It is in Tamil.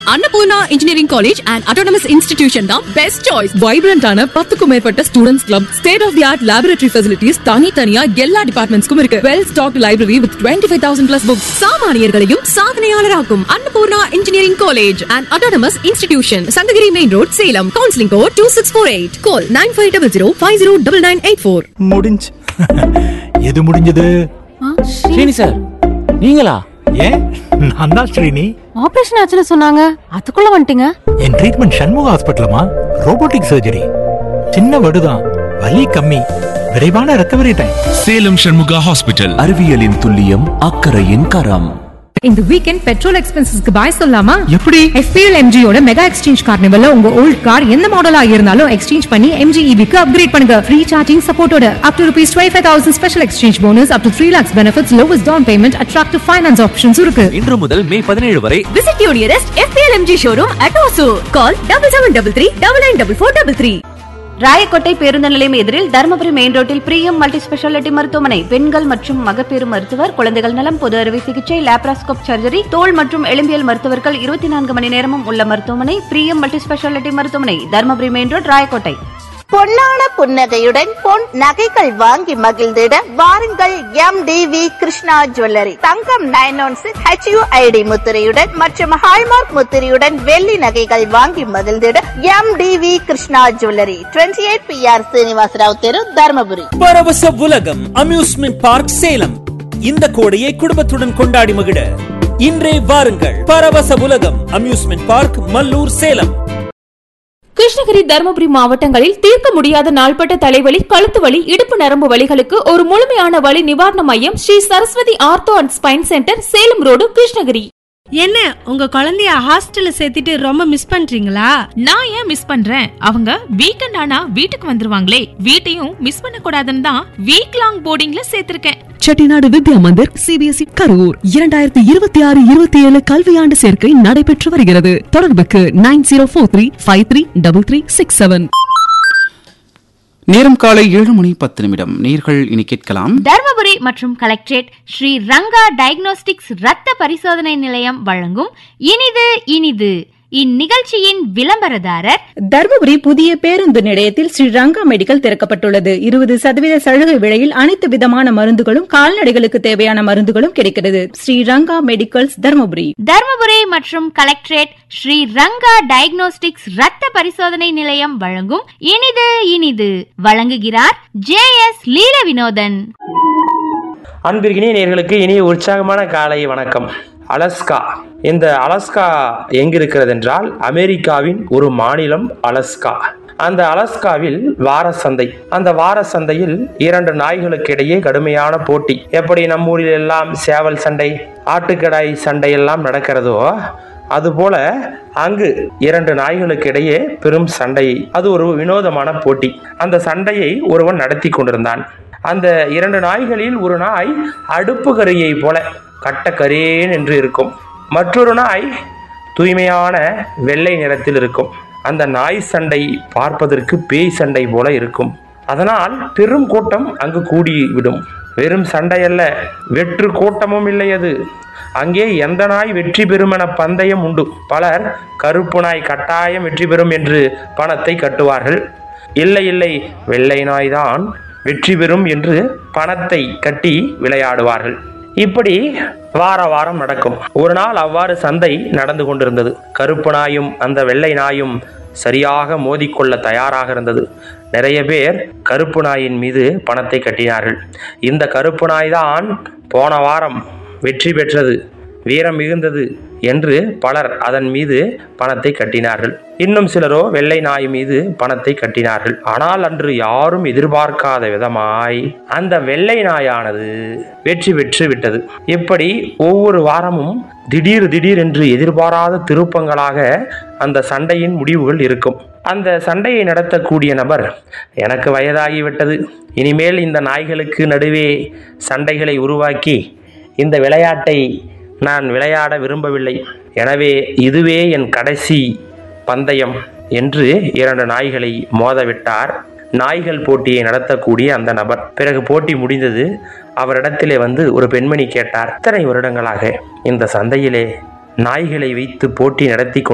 Annapurna engineering college and autonomous institution தான் பெஸ்ட் சாய்ஸ் வைப்ரண்டான பத்துக்கும் மேற்பட்ட students club state of the art laboratory facilities தனித்தனியா எல்லா டிபார்ட்மெண்ட்ஸ்க்கும் இருக்கு well stock library with twenty five thousand plus books சாமானியர்களையும் சாதனையாளராக்கும் Annapoorna engineering college and autonomous institution Sankagiri main road Salem counselling code two six four eight call nine five double zero five zero double nine eight four முடிஞ்சு எது முடிஞ்சது ஸ்ரீனி சார் நீங்களா ஏன் நான் தான் ஸ்ரீனி ஆபரேஷன் ஆச்சுன்னு சொன்னாங்க அதுக்குள்ள வந்துட்டீங்க என் ட்ரீட்மெண்ட் சண்முக ஹாஸ்பிட்டலமா ரோபோட்டிக் சர்ஜரி சின்ன வடுதான் வலி கம்மி விரைவான recovery time Salem Shanmuga hospital அறிவியலின் துல்லியம் அக்கறையின் கரம் இந்த வீக்கெண்ட் பெட்ரோல் எக்ஸ்பென்சஸ்க்கு பாய் சொல்லாமா எப்படி எஃபிஎல் எம்ஜியோட மெகா எக்ஸ்சேஞ்ச் கார்னிவல்ல உங்க ஓல்ட் கார் எந்த மாடலா இருந்தாலும் எக்ஸ்சேஞ்ச் பண்ணி எம்ஜி க்கு அப்கிரேட் பண்ணுங்க ஃப்ரீ சார்ஜிங் சப்போர்ட்டோட up to rupees twenty five thousand special exchange bonus up to three lakhs benefits lowest down payment attractive finance options இருக்கு இன்று முதல் மே பதினேழு வரை Visit your nearest FPLMG showroom at Osu. Call double seven double three double nine double four double three. Rayakottai பேருந்து நிலையம் எதிரில் தருமபுரி மெயின் ரோட்டில் பிரியம் மல்டி ஸ்பெஷாலிட்டி மருத்துவமனை பெண்கள் மற்றும் மகப்பேறு மருத்துவர் குழந்தைகள் நலம் பொது அறுவை சிகிச்சை லேப்ராஸ்கோப் சர்ஜரி தோல் மற்றும் எலும்பியல் மருத்துவர்கள் இருபத்தி நான்கு மணி நேரமும் உள்ள மருத்துவமனை பிரியம் மல்டி ஸ்பெஷாலிட்டி மருத்துவமனை தருமபுரி மெயின் ரோட் ராயக்கோட்டை பொன்னான புன்னகையுடன் பொன் நகைகள் வாங்கி மகிழ்ந்திட வாருங்கள் M T V Krishna jewellery தங்கம் நைன் ஒன் சிக்ஸ் ஹெச்யூஐடி முத்திரையுடன் மற்றும் ஹால்மார்க் முத்திரையுடன் வெள்ளி நகைகள் வாங்கி மகிழ்ந்திட M T V Krishna jewellery twenty eight B R Srinivasarao தெரு தருமபுரி பரவச உலகம் அம்யூஸ்மெண்ட் பார்க் சேலம் இந்த கோடையை குடும்பத்துடன் கொண்டாடி மகிழ இன்றே வாருங்கள் பரவச உலகம் அம்யூஸ்மெண்ட் பார்க் மல்லூர் சேலம் கிருஷ்ணகிரி தருமபுரி மாவட்டங்களில் தீர்க்க முடியாத நாள்பட்ட தலைவலி கழுத்து வலி இடுப்பு நரம்பு வலிகளுக்கு ஒரு முழுமையான வலி நிவாரண மையம் Sri Saraswathi ortho and spine centre Salem road Krishnagiri என்ன உங்க குழந்தைய ஹாஸ்டல்ல சேர்த்துட்டு ரொம்ப மிஸ் பண்றீங்களா நான் ஏன் மிஸ் பண்றேன் அவங்க வீக்கெண்ட் ஆனா வீட்டுக்கு வந்துருவாங்களே வீட்டையும் மிஸ் பண்ண கூடாதுன்னு தான் வீக் லாங் போர்டிங்ல சேர்த்திருக்கேன் செட்டிநாடு வித்யா மந்திர் சிபிஎஸ்இ கரூர் இரண்டாயிரத்தி இருபத்தி ஆறு இருபத்தி ஏழு கல்வியாண்டு சேர்க்கை நடைபெற்று வருகிறது தொடர்புக்கு nine zero four three five three double three six seven நேரம் காலை ஏழு மணி பத்து நிமிடம் நேர்கள் இனி கேட்கலாம் தர்மபுரி மற்றும் கலெக்டரேட் ஸ்ரீ ரங்கா டயக்னோஸ்டிக்ஸ் ரத்த பரிசோதனை நிலையம் வழங்கும் இனிது இனிது இந்நிகழ்ச்சியின் விளம்பரதாரர் தர்மபுரி புதிய பேருந்து நிலையத்தில் ஸ்ரீ ரங்கா மெடிக்கல் திறக்கப்பட்டுள்ளது இருபது சதவீத சலுகை விலையில் அனைத்து விதமான மருந்துகளும் கால்நடைகளுக்கு தேவையான மருந்துகளும் கிடைக்கிறது ஸ்ரீ ரங்கா மெடிக்கல்ஸ் தர்மபுரி தர்மபுரி மற்றும் கலெக்டரேட் ஸ்ரீ ரங்கா டயக்னோஸ்டிக்ஸ் ரத்த பரிசோதனை நிலையம் வழங்கும் இனிது இனிது வழங்குகிறார் ஜே எஸ் லீல வினோதன் அன்பிற்கினிய நேர்களுக்கு இனிய உற்சாகமான காலை வணக்கம் அலஸ்கா இந்த அலஸ்கா எங்கிருக்கிறது என்றால் அமெரிக்காவின் ஒரு மாநிலம் அலஸ்கா அந்த அலஸ்காவில் வார சந்தை அந்த வார சந்தையில் இரண்டு நாய்களுக்கு இடையே கடுமையான போட்டி எப்படி நம்ம ஊரில் எல்லாம் சேவல் சண்டை ஆட்டுக்கடாய் சண்டை எல்லாம் நடக்கிறதோ அதுபோல அங்கு இரண்டு நாய்களுக்கு இடையே பெரும் சண்டை அது ஒரு வினோதமான போட்டி அந்த சண்டையை ஒருவன் நடத்தி கொண்டிருந்தான் அந்த இரண்டு நாய்களில் ஒரு நாய் அடுப்பு கரியை போல கட்டக்கரேன் என்று இருக்கும் மற்றொரு நாய் தூய்மையான வெள்ளை நிறத்தில் இருக்கும் அந்த நாய் சண்டை பார்ப்பதற்கு பேய் சண்டை போல இருக்கும் அதனால் பெரும் கூட்டம் அங்கு கூடிவிடும் வெறும் சண்டையல்ல வெற்று கூட்டமும் இல்லை அது அங்கே எந்த நாய் வெற்றி பெறும் என பந்தயம் உண்டு பலர் கருப்பு நாய் கட்டாயம் வெற்றி பெறும் என்று பணத்தை கட்டுவார்கள் இல்லை இல்லை வெள்ளை நாய்தான் வெற்றி பெறும் என்று பணத்தை கட்டி விளையாடுவார்கள் இப்படி வார வாரம் நடக்கும் ஒரு நாள் அவ்வாறு சந்தை நடந்து கொண்டிருந்தது கருப்பு நாயும் அந்த வெள்ளை நாயும் சரியாக மோதிக்கொள்ள தயாராக இருந்தது நிறைய பேர் கருப்பு நாயின் மீது பணத்தை கட்டினார்கள் இந்த கருப்பு நாய் தான் போன வாரம் வெற்றி பெற்றது வீரம் மிகுந்தது என்று பலர் அதன் மீது பணத்தை கட்டினார்கள் இன்னும் சிலரோ வெள்ளை நாய் மீது பணத்தை கட்டினார்கள் ஆனால் அன்று யாரும் எதிர்பார்க்காத விதமாய் அந்த வெள்ளை நாயானது வெற்றி பெற்று விட்டது இப்படி ஒவ்வொரு வாரமும் திடீர் திடீர் என்று எதிர்பாராத திருப்பங்களாக அந்த சண்டையின் முடிவுகள் இருக்கும் அந்த சண்டையை நடத்தக்கூடிய நபர் எனக்கு வயதாகிவிட்டது இனிமேல் இந்த நாய்களுக்கு நடுவே சண்டைகளை உருவாக்கி இந்த விளையாட்டை நான் விளையாட விரும்பவில்லை எனவே இதுவே என் கடைசி பந்தயம் என்று இரண்டு நாய்களை மோதவிட்டார் நாய்கள் போட்டியை நடத்தக்கூடிய அந்த நபர் பிறகு போட்டி முடிந்தது அவரிடத்திலே வந்து ஒரு பெண்மணி கேட்டார் இத்தனை வருடங்களாக இந்த சந்தையிலே நாய்களை வைத்து போட்டி நடத்தி கொண்டு